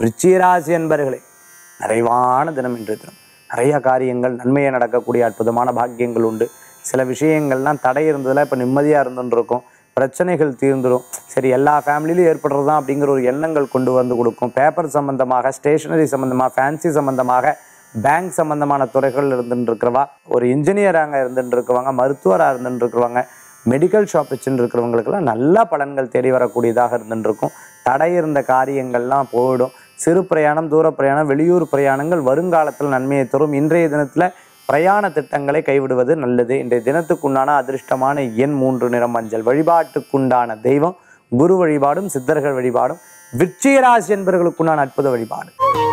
விருச்சிகராசி என்பர்களே நிறைவான தினம் இன்றைய தினம் நிறைய காரியங்கள் நன்மையை நடக்கக்கூடிய அற்புதமான பாக்கியங்கள் உண்டு சில விஷயங்கள்லாம் தடை இருந்ததில் இப்போ நிம்மதியாக இருந்துன்னு இருக்கும் பிரச்சனைகள் தீர்ந்துடும் சரி எல்லா ஃபேமிலியிலும் ஏற்படுறது தான் அப்படிங்கிற ஒரு எண்ணங்கள் கொண்டு வந்து கொடுக்கும் பேப்பர் சம்பந்தமாக ஸ்டேஷனரி சம்பந்தமாக ஃபேன்சி சம்பந்தமாக பேங்க் சம்பந்தமான துறைகள் இருந்துட்டு இருக்கிறவா ஒரு இன்ஜினியராக இருந்துட்டு இருக்கிறவங்க மருத்துவராக இருந்துட்டு இருக்கிறவங்க மெடிக்கல் ஷாப் வச்சுட்டு இருக்கிறவங்களுக்கெல்லாம் நல்ல பலன்கள் தேடி வரக்கூடியதாக இருந்துட்டு இருக்கும் தடை இருந்த காரியங்கள்லாம் போயிடும் சிறு பிரயாணம் தூர பிரயாணம் வெளியூர் பிரயாணங்கள் வருங்காலத்தில் நன்மையை தரும் இன்றைய தினத்தில் பிரயாண திட்டங்களை கைவிடுவது நல்லது இன்றைய தினத்துக்குண்டான அதிர்ஷ்டமான எண் மூன்று நிறம் மஞ்சள் வழிபாட்டுக்குண்டான தெய்வம் குரு வழிபாடும் சித்தர்கள் வழிபாடும் விருச்சிகராசி என்பவர்களுக்குண்டான அற்புத வழிபாடு